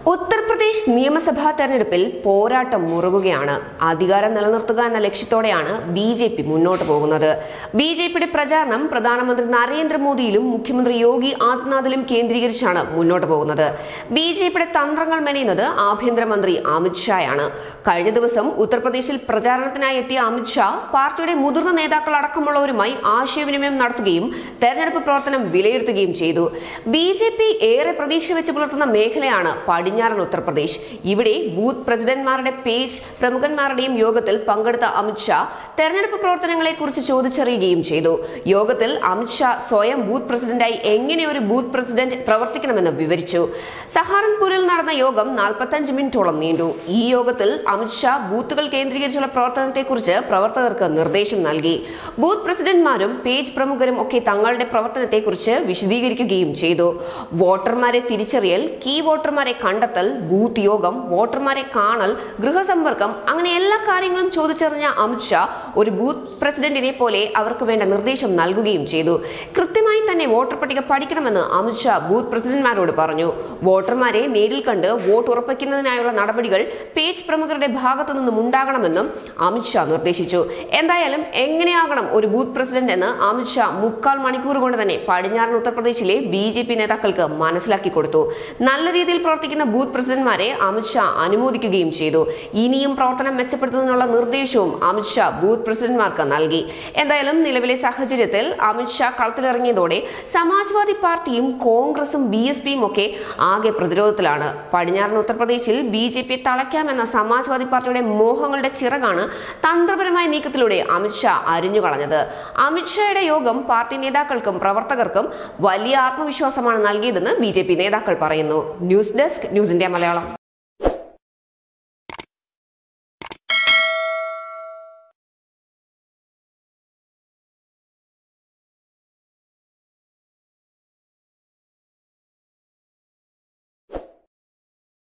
ഉത്തർപ്രദേശ് നിയമസഭാ തെരഞ്ഞെടുപ്പിൽ പോരാട്ടം മുറുകുകയാണ് അധികാരം നിലനിർത്തുക എന്ന ലക്ഷ്യത്തോടെയാണ് ബി ജെ പി മുന്നോട്ട് പോകുന്നത് ബി ജെ പിയുടെ പ്രചാരണം പ്രധാനമന്ത്രി നരേന്ദ്രമോദിയിലും മുഖ്യമന്ത്രി യോഗി ആദിത്യനാഥിലും കേന്ദ്രീകരിച്ചാണ് മുന്നോട്ട് പോകുന്നത് ബി ജെ പിയുടെ തന്ത്രങ്ങൾ മെനയുന്നത് ആഭ്യന്തരമന്ത്രി അമിത്ഷായാണ് കഴിഞ്ഞ ദിവസം ഉത്തർപ്രദേശിൽ പ്രചാരണത്തിനായി എത്തിയ അമിത്ഷാ പാർട്ടിയുടെ മുതിർന്ന നേതാക്കൾ അടക്കമുള്ളവരുമായി ആശയവിനിമയം നടത്തുകയും തെരഞ്ഞെടുപ്പ് പ്രവർത്തനം വിലയിരുത്തുകയും ചെയ്തു ബി ജെ പി ഏറെ പ്രതീക്ഷ വെച്ച് പുലർത്തുന്ന മേഖലയാണ് പടിഞ്ഞാറൻ ഉത്തർപ്രദേശ് ഇവിടെ ബൂത്ത് പ്രസിഡന്റ്മാരുടെ പേജ് പ്രമുഖന്മാരുടെയും യോഗത്തിൽ പങ്കെടുത്ത അമിത്ഷാ തെരഞ്ഞെടുപ്പ് പ്രവർത്തനങ്ങളെ കുറിച്ച് ചോദിച്ചറിയുകയും ചെയ്തു യോഗത്തിൽ അമിത്ഷാ സ്വയം ബൂത്ത് പ്രസിഡന്റായി എങ്ങനെ ഒരു ബൂത്ത് പ്രസിഡന്റ് പ്രവർത്തിക്കണമെന്ന് വിവരിച്ചു സഹാറൻപൂരിൽ നടന്ന യോഗം നാൽപ്പത്തഞ്ച് മിനിറ്റോളം നീണ്ടു ഈ യോഗത്തിൽ അമിത്ഷാ ബൂത്തുകൾ കേന്ദ്രീകരിച്ചുള്ള പ്രവർത്തനത്തെക്കുറിച്ച് പ്രവർത്തകർക്ക് നിർദ്ദേശം നൽകി ബൂത്ത് പ്രസിഡന്റ്മാരും പേജ് പ്രമുഖരും ഒക്കെ തങ്ങളുടെ പ്രവർത്തനത്തെക്കുറിച്ച് വിശദീകരിക്കുകയും ചെയ്തു വോട്ടർമാരെ തിരിച്ചറിയൽ കീ വോട്ടർമാരെ കണ്ടെത്തൽ ബൂത്ത് യോഗം വോട്ടർമാരെ കാണൽ ഗൃഹസമ്പർക്കം അങ്ങനെ എല്ലാ കാര്യങ്ങളും ചോദിച്ചറിഞ്ഞ അമിത്ഷാ ഒരു ബൂത്ത് പ്രസിഡന്റിനെ പോലെ അവർക്ക് വേണ്ട നിർദ്ദേശം നൽകുകയും ചെയ്തു കൃത്യമായി തന്നെ വോട്ടർ പട്ടിക പഠിക്കണമെന്ന് അമിത്ഷാ ബൂത്ത് പ്രസിഡന്റ്മാരോട് പറഞ്ഞു വോട്ടർമാരെ നേരിൽ കണ്ട് വോട്ട് ഉറപ്പിക്കുന്നതിനായുള്ള നടപടികൾ പേജ് പ്രമുഖരുടെ ഭാഗത്തു നിന്നും ഉണ്ടാകണമെന്നും അമിത്ഷാ നിർദ്ദേശിച്ചു എന്തായാലും എങ്ങനെയാകണം ഒരു ബൂത്ത് പ്രസിഡന്റ് എന്ന് അമിത്ഷാ മുക്കാൽ മണിക്കൂർ കൊണ്ട് തന്നെ പടിഞ്ഞാറൻ ഉത്തർപ്രദേശിലെ ബി ജെ പി നേതാക്കൾക്ക് മനസ്സിലാക്കി കൊടുത്തു നല്ല രീതിയിൽ പ്രവർത്തിക്കുന്ന ബൂത്ത് പ്രസിഡന്റ്മാരെ അമിത്ഷാ അനുമോദിക്കുകയും ചെയ്തു ഇനിയും പ്രവർത്തനം മെച്ചപ്പെടുത്തുന്നതിനുള്ള നിർദ്ദേശവും അമിത്ഷാ ബൂത്ത് പ്രസിഡന്റ്മാർക്ക് നൽകി എന്തായാലും നിലവിലെ സാഹചര്യത്തിൽ അമിത്ഷാ കളത്തിലിറങ്ങിയതോടെ സമാജ്വാദി പാർട്ടിയും കോൺഗ്രസും ബി എസ് പിയും ഒക്കെ ആകെ പ്രതിരോധത്തിലാണ് പടിഞ്ഞാറൻ ഉത്തർപ്രദേശിൽ ബി ജെ പി തളയ്ക്കാമെന്ന സമാജ്വാദി പാർട്ടിയുടെ മോഹങ്ങളുടെ ചിറകാണ് തന്ത്രപരമായ നീക്കത്തിലൂടെ അമിത്ഷാ അരിഞ്ഞുകളഞ്ഞത് അമിത്ഷായുടെ യോഗം പാർട്ടി നേതാക്കൾക്കും പ്രവർത്തകർക്കും വലിയ ആത്മവിശ്വാസമാണ് നൽകിയതെന്ന് ബി നേതാക്കൾ പറയുന്നു news desk news India Malayalam